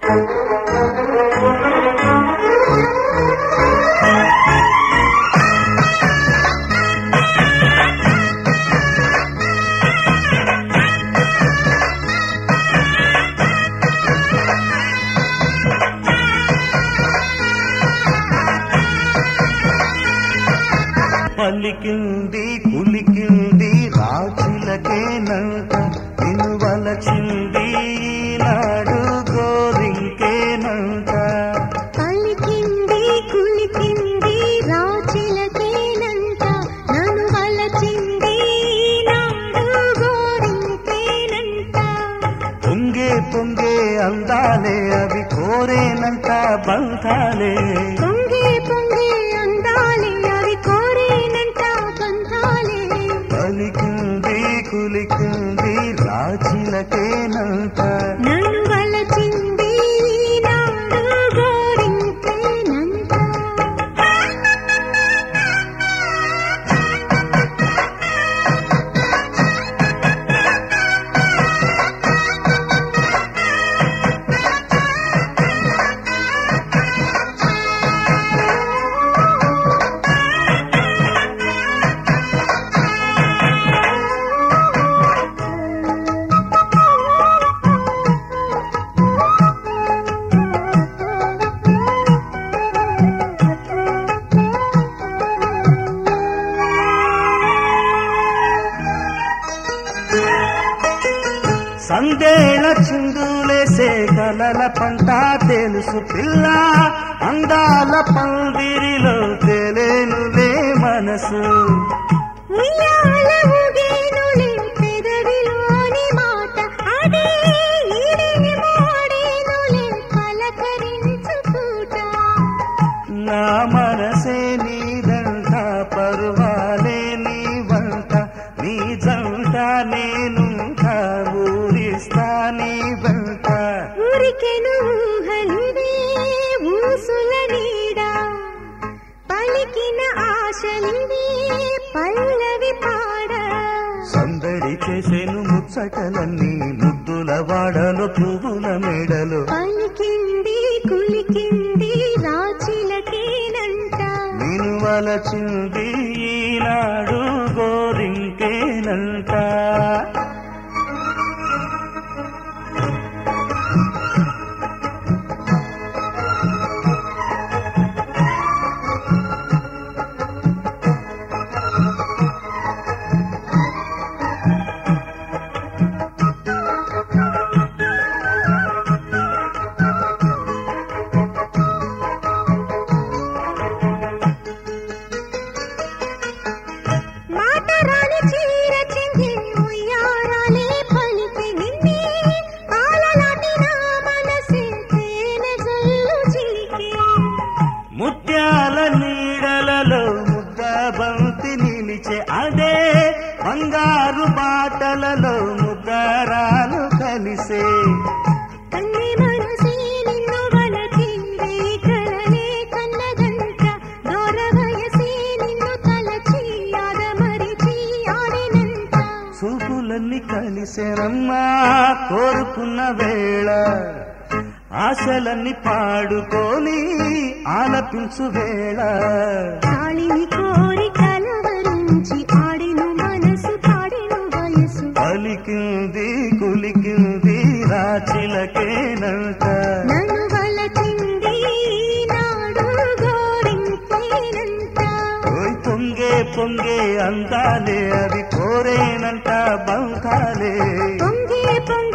పలికింది కులికింది రాజులకేనంట నిన్ను వలచింది నాడు గోరింకేనంట పలికింది కులికింది రాచిలకేనంట నన్ను వలచింది నాడు గోరింకేనంట పొంగే పొంగే అందాలే అవి కోరేనంట బంధాలే పొంగే పొంగే అందాలే అవి కోరేనంట బంధాలే పలికింది కులికింది రాజులకేనంట నన్ను వలచింది నాడు గోరింకేనంట సందేళ చిందులేసే కలల పంట తెలుసు పిల్ల అందాల పందిరిలో తెలియనులే మనసు ఉయ్యాల ఊగేనులే పెదవిలోని మాట అదే ఈడే మోడేనులే పలకరించు పూట నా మనసే నీదంట పరువాలే నీ వంట నీ జంట నేనుంటా ఊరిస్తా నీ వెంట ఊరికెను ఊహలివే ఊసుల నీడ పలికిన ఆశలివే పల్లవి పాడ సందడి చేసేను ముచ్చటలన్నీ ముద్దుల వాడలు పువ్వుల మెడలు పలికింది కులికింది రాచిలకేనంట నేను వలచింది ఈనాడు గోరింకేనంట మాట రాని చీర చెంగి ఉయ్యారాలే పలికి నిన్నే పాలలాంటి నా మనసే తేనె జల్లు చిలికే ముత్యాల నీడలలో ముద్ద బంతి నిలిచే అదే బంగారు బాటలలో ముద్దరాలు కలిసే కన్నే మనసే నిన్ను వలచింది కలలే కన్నదంట దూర వయసే నిన్ను తలచి ఆదమరిచి ఆడినంత చూపులన్నీ కలిసేనమ్మా కోరుకున్న వేళ ఆశలన్నీ పాడుకొని ఆలపించు వేళ తాళిని కోరి కలవరించి ఆడిను మనసు పాడిను వయసు పలికింది కులికింది రాచిలకేనంట నన్ను వలచింది నాడు గోరింకేనంత ఓయ్ పొంగే పొంగే అందాలే అవి కోరేనంట బంధాలే పొంగే పొంగే